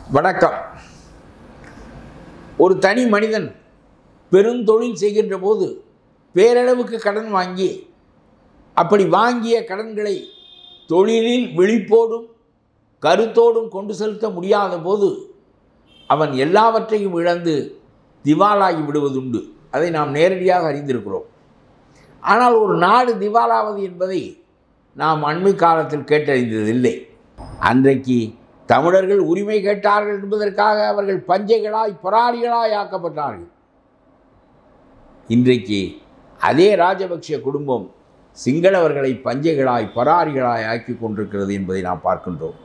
வணக்கம் ஒரு தனி மனிதன் பெருந்தொழில் செய்கின்ற போது பேரளவுக்கு கடன் வாங்கி அப்படி வாங்கிய கடன்களை தொழிலில் விழிப்போடும் கருத்தோடும் கொண்டு செலுத்த முடியாத போது அவன் எல்லாவற்றையும் இழந்து திவாலாகி விடுவதுண்டு அதை நாம் நேரடியாக அறிந்திருக்கிறோம் ஆனால் ஒரு நாடு திவாலாவது என்பதை நாம் அண்மை காலத்தில் கேட்டறிந்ததில்லை அன்றைக்கு தமிழர்கள் உரிமை கேட்டார்கள் என்பதற்காக அவர்கள் பஞ்சைகளாய் பராரிகளாய் ஆக்கப்பட்டார்கள் இன்றைக்கு அதே ராஜபக்ஷ குடும்பம் சிங்களவர்களை பஞ்சைகளாய் பராரிகளாய் ஆக்கி கொண்டிருக்கிறது என்பதை நாம் பார்க்கின்றோம்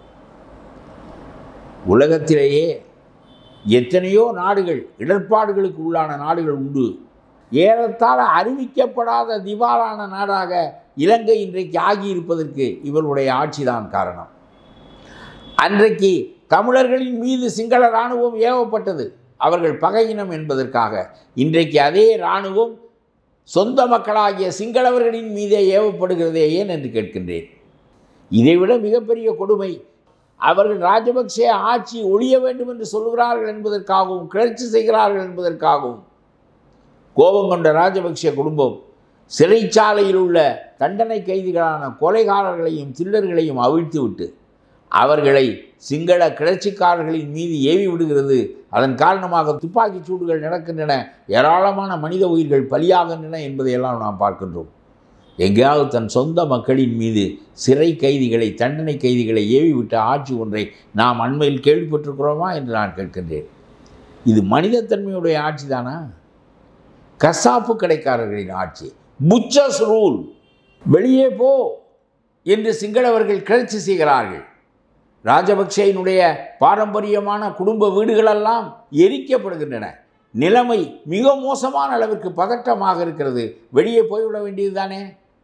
உலகத்திலேயே எத்தனையோ நாடுகள் இடர்பாடுகளுக்கு உள்ளான நாடுகள் உண்டு ஏறத்தாழ அறிவிக்கப்படாத திவாலான நாடாக இலங்கை இன்றைக்கு ஆகியிருப்பதற்கு இவர்களுடைய ஆட்சிதான் காரணம் அன்றைக்கு தமிழர்களின் மீது சிங்கள இராணுவம் ஏவப்பட்டது அவர்கள் பகையினம் என்பதற்காக இன்றைக்கு அதே இராணுவம் சொந்த மக்களாகிய சிங்களவர்களின் மீதே ஏவப்படுகிறதே ஏன் என்று கேட்கின்றேன் இதைவிட மிகப்பெரிய கொடுமை அவர்கள் ராஜபக்சே ஆட்சி ஒழிய வேண்டும் என்று சொல்கிறார்கள் என்பதற்காகவும் கிளர்ச்சி செய்கிறார்கள் என்பதற்காகவும் கோபம் கொண்ட ராஜபக்சே குடும்பம் சிறைச்சாலையில் உள்ள தண்டனை கைதிகளான கொலைகாரர்களையும் திருடர்களையும் அவிழ்த்துவிட்டு அவர்களை சிங்கள கிளர்ச்சிக்காரர்களின் மீது ஏவி விடுகிறது அதன் காரணமாக துப்பாக்கிச் சூடுகள் நடக்கின்றன ஏராளமான மனித உயிர்கள் பலியாகின்றன என்பதையெல்லாம் நாம் பார்க்கின்றோம் எங்கேயாவது தன் சொந்த மக்களின் மீது சிறை கைதிகளை தண்டனை கைதிகளை ஏவி விட்ட ஆட்சி ஒன்றை நாம் அண்மையில் கேள்விப்பட்டிருக்கிறோமா என்று நான் கேட்கின்றேன் இது மனிதத்தன்மையுடைய ஆட்சி தானா கசாப்பு கடைக்காரர்களின் ஆட்சி புச்சஸ் ரூல் வெளியே போ என்று சிங்களவர்கள் கிளர்ச்சி செய்கிறார்கள் ராஜபக்சேயினுடைய பாரம்பரியமான குடும்ப வீடுகளெல்லாம் எரிக்கப்படுகின்றன நிலைமை மிக மோசமான அளவிற்கு பதட்டமாக இருக்கிறது வெளியே போய்விட வேண்டியது தானே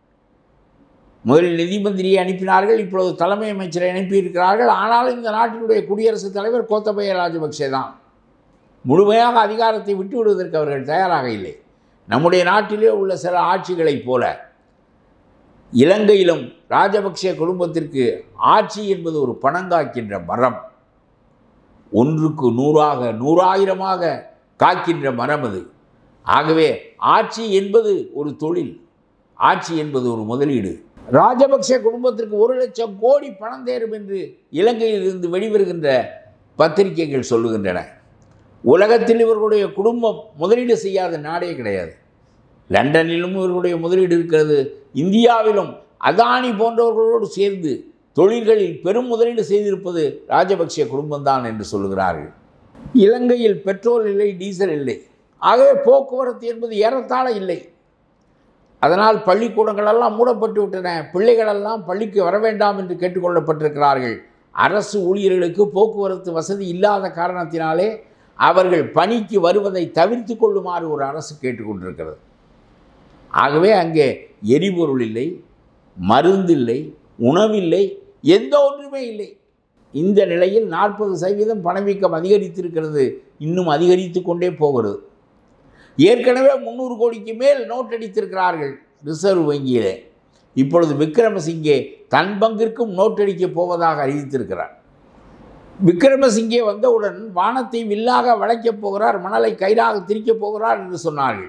முதலில் நிதி மந்திரியை அனுப்பினார்கள் இப்பொழுது தலைமை அமைச்சரை அனுப்பியிருக்கிறார்கள் ஆனாலும் இந்த நாட்டினுடைய குடியரசுத் தலைவர் கோத்தபய ராஜபக்சே தான் முழுமையாக அதிகாரத்தை விட்டு விடுவதற்கு அவர்கள் தயாராக இல்லை நம்முடைய நாட்டிலே உள்ள சில ஆட்சிகளைப் போல இலங்கையிலும் ராஜபக்சே குடும்பத்திற்கு ஆட்சி என்பது ஒரு பணங்காக்கின்ற மரம் ஒன்றுக்கு நூறாக நூறாயிரமாக காக்கின்ற மரம் அது ஆகவே ஆட்சி என்பது ஒரு தொழில் ஆட்சி என்பது ஒரு முதலீடு ராஜபக்சே குடும்பத்திற்கு ஒரு லட்சம் கோடி பணம் தேரும் என்று இலங்கையிலிருந்து வெளிவருகின்ற பத்திரிகைகள் சொல்லுகின்றன உலகத்தில் இவர்களுடைய குடும்பம் முதலீடு செய்யாத நாடே கிடையாது லண்டனிலும் இவர்களுடைய முதலீடு இருக்கிறது இந்தியாவிலும் அதானி போன்றவர்களோடு சேர்ந்து தொழில்களில் பெரும் முதலீடு செய்திருப்பது ராஜபக்சே குடும்பம்தான் என்று சொல்லுகிறார்கள் இலங்கையில் பெட்ரோல் இல்லை டீசல் இல்லை ஆகவே போக்குவரத்து என்பது ஏறத்தாழ இல்லை அதனால் பள்ளிக்கூடங்களெல்லாம் மூடப்பட்டு விட்டன பிள்ளைகளெல்லாம் பள்ளிக்கு வர வேண்டாம் என்று கேட்டுக்கொள்ளப்பட்டிருக்கிறார்கள் அரசு ஊழியர்களுக்கு போக்குவரத்து வசதி இல்லாத காரணத்தினாலே அவர்கள் பணிக்கு வருவதை தவிர்த்து கொள்ளுமாறு ஒரு அரசு கேட்டுக்கொண்டிருக்கிறது ஆகவே அங்கே எரிபொருள் இல்லை மருந்தில்லை உணவில்லை எந்த ஒன்றுமே இல்லை இந்த நிலையில் நாற்பது சதவீதம் பணவீக்கம் அதிகரித்திருக்கிறது இன்னும் அதிகரித்து கொண்டே போகிறது ஏற்கனவே முந்நூறு கோடிக்கு மேல் நோட் அடித்திருக்கிறார்கள் ரிசர்வ் வங்கியிலே இப்பொழுது விக்ரமசிங்கே தன் பங்கிற்கும் நோட் அடிக்கப் போவதாக அறிவித்திருக்கிறார் விக்ரமசிங்கே வந்தவுடன் வானத்தை வில்லாக வளைக்கப் போகிறார் மணலை கயிறாக திரிக்கப் போகிறார் என்று சொன்னார்கள்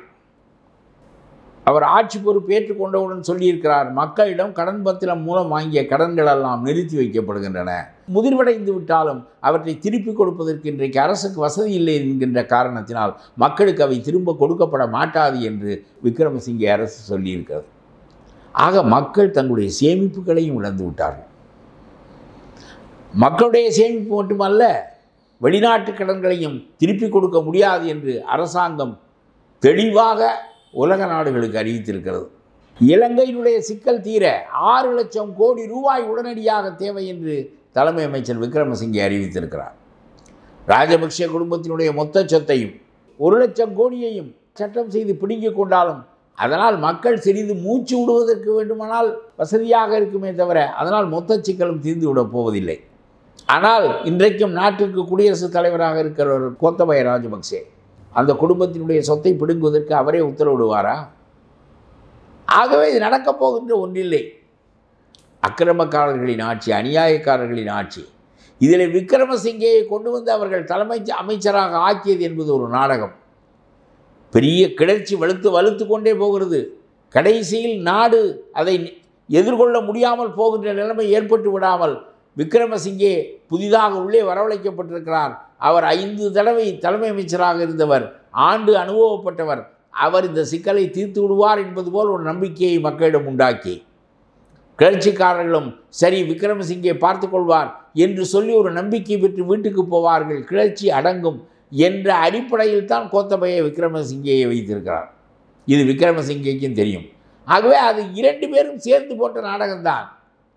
அவர் ஆட்சி பொறுப்பு ஏற்றுக்கொண்டவுடன் சொல்லியிருக்கிறார் மக்களிடம் கடன் பத்திரம் மூலம் வாங்கிய கடன்கள் எல்லாம் நிறுத்தி வைக்கப்படுகின்றன முதிர்வடைந்து விட்டாலும் அவற்றை திருப்பி கொடுப்பதற்கு இன்றைக்கு அரசுக்கு வசதி இல்லை என்கின்ற காரணத்தினால் மக்களுக்கு அவை திரும்ப கொடுக்கப்பட மாட்டாது என்று விக்ரமசிங்கே அரசு சொல்லியிருக்கிறது ஆக மக்கள் தங்களுடைய சேமிப்புகளையும் இழந்து விட்டார்கள் மக்களுடைய சேமிப்பு மட்டுமல்ல வெளிநாட்டு கடன்களையும் திருப்பி கொடுக்க முடியாது என்று அரசாங்கம் தெளிவாக உலக நாடுகளுக்கு அறிவித்திருக்கிறது இலங்கையினுடைய சிக்கல் தீர ஆறு லட்சம் கோடி ரூபாய் உடனடியாக தேவை என்று தலைமை அமைச்சர் விக்ரமசிங்கே அறிவித்திருக்கிறார் ராஜபக்சே குடும்பத்தினுடைய மொத்த சொத்தையும் ஒரு லட்சம் கோடியையும் சட்டம் செய்து பிடுங்கிக் கொண்டாலும் அதனால் மக்கள் சிறிது மூச்சு விடுவதற்கு வேண்டுமானால் வசதியாக இருக்குமே தவிர அதனால் மொத்த சிக்கலும் தீர்ந்து விடப் போவதில்லை ஆனால் இன்றைக்கும் நாட்டிற்கு குடியரசுத் தலைவராக இருக்கிறவர் கோத்தபய ராஜபக்சே அந்த குடும்பத்தினுடைய சொத்தை பிடுங்குவதற்கு அவரே உத்தரவிடுவாரா ஆகவே இது நடக்கப் போகின்ற ஒன்றில்லை அக்கிரமக்காரர்களின் ஆட்சி அநியாயக்காரர்களின் ஆட்சி இதில் விக்ரமசிங்கேயை கொண்டு வந்து அவர்கள் தலைமை அமைச்சராக ஆக்கியது என்பது ஒரு நாடகம் பெரிய கிளர்ச்சி வலுத்து வலுத்து கொண்டே போகிறது கடைசியில் நாடு அதை எதிர்கொள்ள முடியாமல் போகின்ற நிலைமை ஏற்பட்டு விடாமல் விக்ரமசிங்கே புதிதாக உள்ளே வரவழைக்கப்பட்டிருக்கிறார் அவர் ஐந்து தடவை தலைமை அமைச்சராக இருந்தவர் ஆண்டு அனுபவப்பட்டவர் அவர் இந்த சிக்கலை தீர்த்து விடுவார் என்பது போல் ஒரு நம்பிக்கையை மக்களிடம் உண்டாக்கி கிளர்ச்சிக்காரர்களும் சரி விக்ரமசிங்கே பார்த்து கொள்வார் என்று சொல்லி ஒரு நம்பிக்கை பெற்று வீட்டுக்கு போவார்கள் கிளர்ச்சி அடங்கும் என்ற அடிப்படையில் தான் கோத்தபய விக்ரமசிங்கேயை வைத்திருக்கிறார் இது விக்ரமசிங்கேக்கும் தெரியும் ஆகவே அது இரண்டு பேரும் சேர்ந்து போட்ட நாடகம்தான்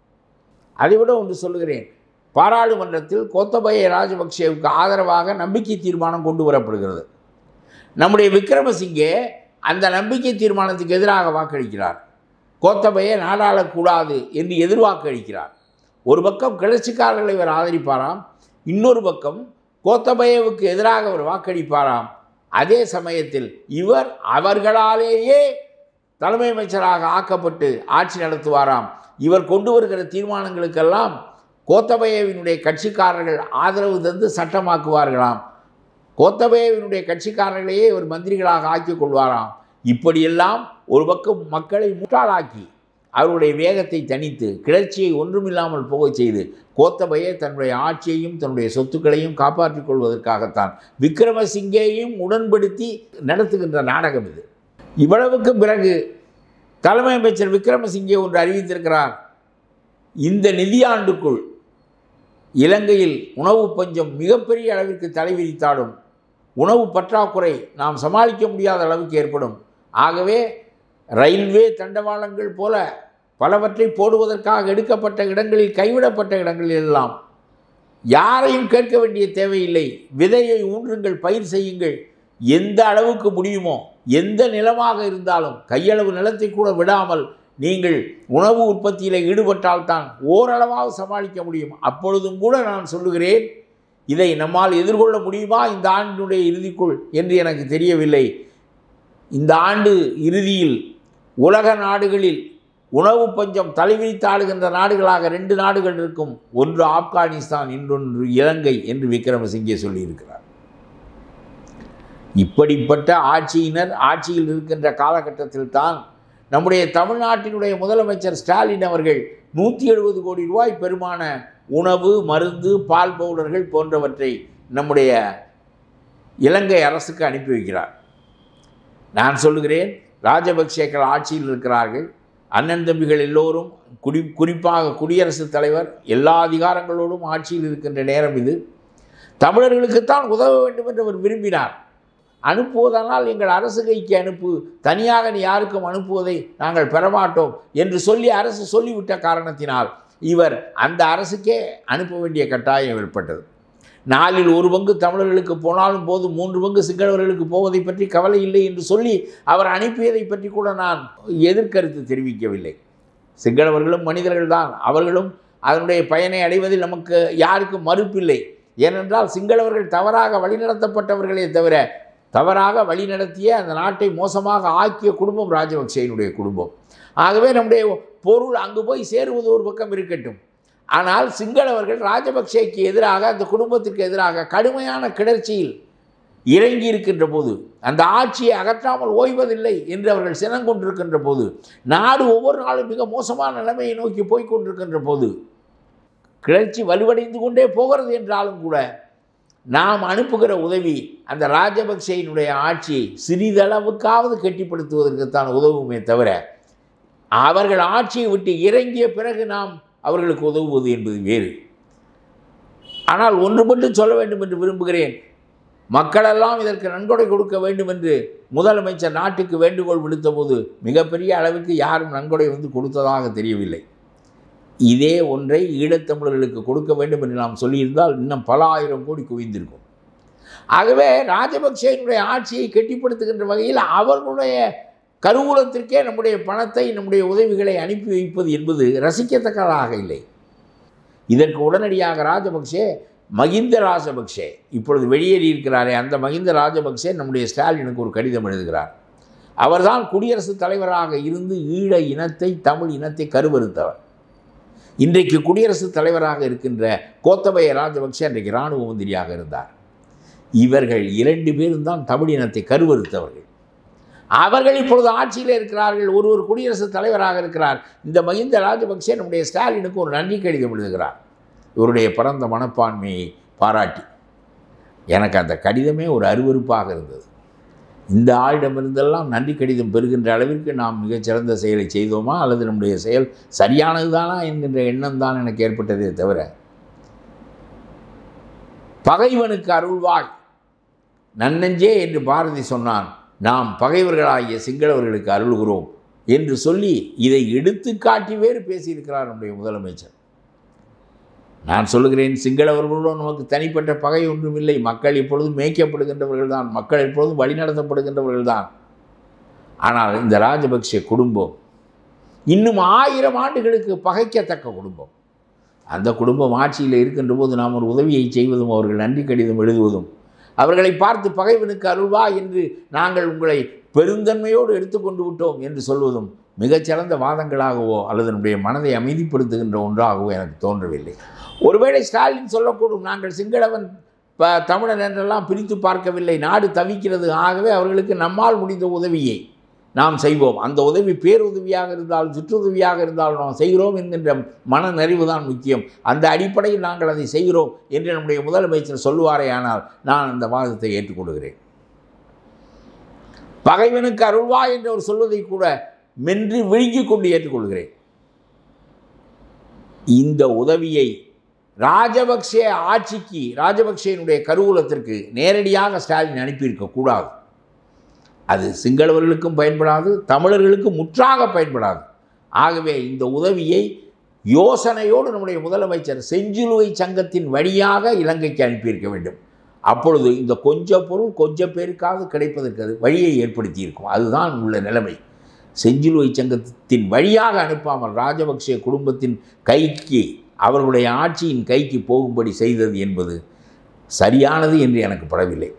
அதை விட ஒன்று சொல்லுகிறேன் பாராளுமன்றத்தில் கோத்தபய ராஜபக்சேவுக்கு ஆதரவாக நம்பிக்கை தீர்மானம் கொண்டு வரப்படுகிறது நம்முடைய விக்ரமசிங்கே அந்த நம்பிக்கை தீர்மானத்துக்கு எதிராக வாக்களிக்கிறார் கோத்தபய நாடாளக்கூடாது என்று எதிர்வாக்கு அளிக்கிறார் ஒரு பக்கம் கிளர்ச்சிக்காரர்களை இவர் ஆதரிப்பாராம் இன்னொரு பக்கம் கோத்தபயவுக்கு எதிராக அவர் வாக்களிப்பாராம் அதே சமயத்தில் இவர் அவர்களாலேயே தலைமை அமைச்சராக ஆக்கப்பட்டு ஆட்சி நடத்துவாராம் இவர் கொண்டு வருகிற தீர்மானங்களுக்கெல்லாம் கோத்தபயவினுடைய கட்சிக்காரர்கள் ஆதரவு தந்து சட்டமாக்குவார்களாம் கோத்தபயவினுடைய கட்சிக்காரர்களையே இவர் மந்திரிகளாக ஆக்கிக் கொள்வாராம் இப்படியெல்லாம் ஒரு பக்கம் மக்களை முட்டாளாக்கி அவருடைய வேகத்தை தணித்து கிளர்ச்சியை ஒன்றுமில்லாமல் போகச் செய்து கோத்தபய தன்னுடைய ஆட்சியையும் தன்னுடைய சொத்துக்களையும் காப்பாற்றிக் கொள்வதற்காகத்தான் விக்ரமசிங்கேயும் உடன்படுத்தி நடத்துகின்ற நாடகம் இது இவ்வளவுக்கு பிறகு தலைமை அமைச்சர் விக்ரமசிங்கே ஒன்று அறிவித்திருக்கிறார் இந்த நிதியாண்டுக்குள் இலங்கையில் உணவு பஞ்சம் மிகப்பெரிய அளவிற்கு தலைவிரித்தாலும் உணவு பற்றாக்குறை நாம் சமாளிக்க முடியாத அளவுக்கு ஏற்படும் ஆகவே ரயில்வே தண்டவாளங்கள் போல பலவற்றை போடுவதற்காக எடுக்கப்பட்ட இடங்களில் கைவிடப்பட்ட இடங்களில் எல்லாம் யாரையும் கேட்க வேண்டிய தேவையில்லை விதையை ஊன்றுங்கள் பயிர் செய்யுங்கள் எந்த அளவுக்கு முடியுமோ எந்த நிலமாக இருந்தாலும் கையளவு நிலத்தை கூட விடாமல் நீங்கள் உணவு உற்பத்தியில் ஈடுபட்டால்தான் ஓரளவாக சமாளிக்க முடியும் அப்பொழுதும் கூட நான் சொல்லுகிறேன் இதை நம்மால் எதிர்கொள்ள முடியுமா இந்த ஆண்டினுடைய இறுதிக்குள் என்று எனக்கு தெரியவில்லை இந்த ஆண்டு இறுதியில் உலக நாடுகளில் உணவு பஞ்சம் தலைவிரித்து ஆளுகின்ற நாடுகளாக ரெண்டு நாடுகள் இருக்கும் ஒன்று ஆப்கானிஸ்தான் இன்னொன்று இலங்கை என்று விக்ரமசிங்கே சொல்லியிருக்கிறார் இப்படிப்பட்ட ஆட்சியினர் ஆட்சியில் இருக்கின்ற காலகட்டத்தில் தான் நம்முடைய தமிழ்நாட்டினுடைய முதலமைச்சர் ஸ்டாலின் அவர்கள் நூற்றி எழுபது கோடி ரூபாய் பெருமான உணவு மருந்து பால் பவுடர்கள் போன்றவற்றை நம்முடைய இலங்கை அரசுக்கு அனுப்பி வைக்கிறார் நான் சொல்லுகிறேன் ராஜபக்சேக்கள் ஆட்சியில் இருக்கிறார்கள் அண்ணன் தம்பிகள் எல்லோரும் குடி குறிப்பாக குடியரசுத் தலைவர் எல்லா அதிகாரங்களோடும் ஆட்சியில் இருக்கின்ற நேரம் இது தமிழர்களுக்குத்தான் உதவ வேண்டும் என்று அவர் விரும்பினார் அனுப்புவதனால் எங்கள் அரசு கைக்கு அனுப்பு தனியாக நீ யாருக்கும் அனுப்புவதை நாங்கள் பெறமாட்டோம் என்று சொல்லி அரசு சொல்லிவிட்ட காரணத்தினால் இவர் அந்த அரசுக்கே அனுப்ப வேண்டிய கட்டாயம் ஏற்பட்டது நாலில் ஒரு பங்கு தமிழர்களுக்கு போனாலும் போது மூன்று பங்கு சிங்களவர்களுக்கு போவதை பற்றி கவலை இல்லை என்று சொல்லி அவர் அனுப்பியதை பற்றி கூட நான் எதிர்கருத்து தெரிவிக்கவில்லை சிங்களவர்களும் மனிதர்கள் தான் அவர்களும் அதனுடைய பயனை அடைவதில் நமக்கு யாருக்கும் மறுப்பில்லை ஏனென்றால் சிங்களவர்கள் தவறாக வழிநடத்தப்பட்டவர்களே தவிர தவறாக வழிநடத்திய அந்த நாட்டை மோசமாக ஆக்கிய குடும்பம் ராஜபக்சேயினுடைய குடும்பம் ஆகவே நம்முடைய பொருள் அங்கு போய் சேருவது ஒரு பக்கம் இருக்கட்டும் ஆனால் சிங்களவர்கள் ராஜபக்சேக்கு எதிராக அந்த குடும்பத்திற்கு எதிராக கடுமையான கிளர்ச்சியில் இறங்கி இருக்கின்ற போது அந்த ஆட்சியை அகற்றாமல் ஓய்வதில்லை என்று அவர்கள் சினங்கொண்டிருக்கின்ற போது நாடு ஒவ்வொரு நாளும் மிக மோசமான நிலைமையை நோக்கி போய்க் கொண்டிருக்கின்ற போது கிளர்ச்சி வலுவடைந்து கொண்டே போகிறது என்றாலும் கூட நாம் அனுப்புகிற உதவி அந்த ராஜபக்சேயினுடைய ஆட்சியை சிறிதளவுக்காவது கெட்டிப்படுத்துவதற்குத்தான் உதவுமே தவிர அவர்கள் ஆட்சியை விட்டு இறங்கிய பிறகு நாம் அவர்களுக்கு உதவுவது என்பது வேறு ஆனால் ஒன்று மட்டும் சொல்ல வேண்டும் என்று விரும்புகிறேன் மக்களெல்லாம் இதற்கு நன்கொடை கொடுக்க வேண்டும் என்று முதலமைச்சர் நாட்டுக்கு வேண்டுகோள் விடுத்தபோது மிகப்பெரிய அளவுக்கு யாரும் நன்கொடை வந்து கொடுத்ததாக தெரியவில்லை இதே ஒன்றை ஈழத்தமிழர்களுக்கு கொடுக்க வேண்டும் என்று நாம் சொல்லியிருந்தால் இன்னும் பல ஆயிரம் கோடி குவிந்திருக்கும் ஆகவே ராஜபக்சேனுடைய ஆட்சியை கெட்டிப்படுத்துகின்ற வகையில் அவர்களுடைய கருவூலத்திற்கே நம்முடைய பணத்தை நம்முடைய உதவிகளை அனுப்பி வைப்பது என்பது ரசிக்கத்தக்கதாக இல்லை இதற்கு உடனடியாக ராஜபக்சே மகிந்த ராஜபக்சே இப்பொழுது வெளியேறி இருக்கிறாரே அந்த மகிந்த ராஜபக்சே நம்முடைய ஸ்டாலினுக்கு ஒரு கடிதம் எழுதுகிறார் அவர்தான் குடியரசுத் தலைவராக இருந்து ஈழ இனத்தை தமிழ் இனத்தை கருவறுத்தவர் இன்றைக்கு குடியரசுத் தலைவராக இருக்கின்ற கோத்தபய ராஜபக்ஷ அன்றைக்கு இராணுவ மந்திரியாக இருந்தார் இவர்கள் இரண்டு பேரும் தான் தமிழினத்தை கருவறுத்தவர்கள் அவர்கள் இப்பொழுது ஆட்சியில் இருக்கிறார்கள் ஒருவர் குடியரசுத் தலைவராக இருக்கிறார் இந்த மஹிந்த ராஜபக்சே நம்முடைய ஸ்டாலினுக்கு ஒரு நன்றி கடிதம் எழுதுகிறார் இவருடைய பரந்த மனப்பான்மையை பாராட்டி எனக்கு அந்த கடிதமே ஒரு அருவருப்பாக இருந்தது இந்த ஆளிடமிருந்தெல்லாம் நன்றி கடிதம் பெறுகின்ற அளவிற்கு நாம் மிகச்சிறந்த செயலை செய்தோமா அல்லது நம்முடைய செயல் சரியானதுதானா என்கின்ற எண்ணம் தான் எனக்கு ஏற்பட்டதே தவிர பகைவனுக்கு அருள்வாய் நன்னெஞ்சே என்று பாரதி சொன்னான் நாம் பகைவர்களாகிய சிங்களவர்களுக்கு அருள்கிறோம் என்று சொல்லி இதை எடுத்து காட்டி வேறு பேசியிருக்கிறார் நம்முடைய முதலமைச்சர் நான் சொல்லுகிறேன் சிங்களவர்களுடன் நமக்கு தனிப்பட்ட பகை ஒன்றும் இல்லை மக்கள் இப்பொழுதும் மேய்க்கப்படுகின்றவர்கள் தான் மக்கள் எப்பொழுதும் வழிநடத்தப்படுகின்றவர்கள் தான் ஆனால் இந்த ராஜபக்ஷ குடும்பம் இன்னும் ஆயிரம் ஆண்டுகளுக்கு பகைக்கத்தக்க குடும்பம் அந்த குடும்பம் ஆட்சியில் இருக்கின்ற போது நாம் ஒரு உதவியை செய்வதும் அவர்கள் நன்றி கடிதம் எழுதுவதும் அவர்களை பார்த்து பகைவனுக்கு அருள்வா என்று நாங்கள் உங்களை பெருந்தன்மையோடு எடுத்துக்கொண்டு விட்டோம் என்று சொல்வதும் மிகச்சிறந்த வாதங்களாகவோ அல்லது நம்முடைய மனதை அமைதிப்படுத்துகின்ற ஒன்றாகவோ எனக்கு தோன்றவில்லை ஒருவேளை ஸ்டாலின் சொல்லக்கூடும் நாங்கள் சிங்களவன் ப தமிழன் என்றெல்லாம் பிரித்து பார்க்கவில்லை நாடு தவிக்கிறது ஆகவே அவர்களுக்கு நம்மால் முடிந்த உதவியை நாம் செய்வோம் அந்த உதவி பேருதவியாக இருந்தாலும் சுற்றுதவியாக இருந்தாலும் நாம் செய்கிறோம் என்கின்ற மன நிறைவு தான் முக்கியம் அந்த அடிப்படையில் நாங்கள் அதை செய்கிறோம் என்று நம்முடைய முதலமைச்சர் சொல்லுவாரே ஆனால் நான் அந்த வாதத்தை ஏற்றுக்கொள்கிறேன் பகைவனுக்கு அருள்வா என்று அவர் சொல்வதை கூட மென்று விழுங்கிக் கொண்டு ஏற்றுக்கொள்கிறேன் இந்த உதவியை ராஜபக்சே ஆட்சிக்கு ராஜபக்சேனுடைய கருவூலத்திற்கு நேரடியாக ஸ்டாலின் அனுப்பியிருக்க கூடாது அது சிங்களவர்களுக்கும் பயன்படாது தமிழர்களுக்கும் முற்றாக பயன்படாது ஆகவே இந்த உதவியை யோசனையோடு நம்முடைய முதலமைச்சர் செஞ்சிலுவை சங்கத்தின் வழியாக இலங்கைக்கு அனுப்பியிருக்க வேண்டும் அப்பொழுது இந்த கொஞ்ச பொருள் கொஞ்சம் பேருக்காவது கிடைப்பதற்கு அது வழியை ஏற்படுத்தி இருக்கும் அதுதான் உள்ள நிலைமை செஞ்சிலுவை சங்கத்தின் வழியாக அனுப்பாமல் ராஜபக்சே குடும்பத்தின் கைக்கு அவர்களுடைய ஆட்சியின் கைக்கு போகும்படி செய்தது என்பது சரியானது என்று எனக்கு படவில்லை